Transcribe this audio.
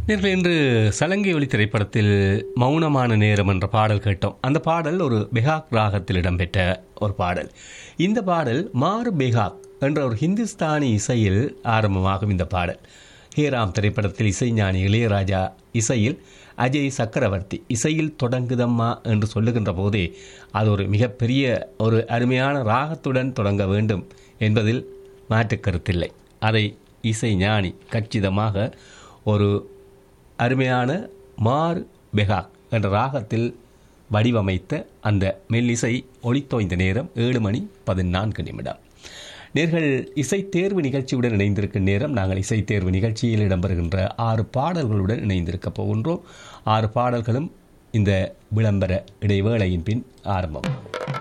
நேர்கள் இன்று சலங்கை ஒளி திரைப்படத்தில் மௌனமான நேரம் என்ற பாடல் கேட்டோம் அந்த பாடல் ஒரு பெகாக் ராகத்தில் இடம்பெற்ற ஒரு பாடல் இந்த பாடல் மாறு பெகாக் என்ற ஒரு ஹிந்துஸ்தானி இசையில் ஆரம்பமாகும் இந்த பாடல் ஹேராம் திரைப்படத்தில் இசைஞானி இளையராஜா இசையில் அஜய் சக்கரவர்த்தி இசையில் தொடங்குதம்மா என்று சொல்லுகின்ற போதே அது ஒரு மிகப்பெரிய ஒரு அருமையான ராகத்துடன் தொடங்க வேண்டும் என்பதில் மாற்றுக் கருத்தில்லை அதை இசை ஞானி கச்சிதமாக ஒரு அருமையான மார் பெகாக் என்ற ராகத்தில் வடிவமைத்த அந்த மெல்லிசை ஒளித்தோய்ந்த நேரம் ஏழு மணி பதினான்கு நிமிடம் நேர்கள் இசை தேர்வு நிகழ்ச்சியுடன் இணைந்திருக்கும் நேரம் நாங்கள் இசை தேர்வு நிகழ்ச்சியில் இடம்பெறுகின்ற ஆறு பாடல்களுடன் இணைந்திருக்க போகின்றோம் ஆறு பாடல்களும் இந்த விளம்பர இடைவேளையின் பின் ஆரம்பம்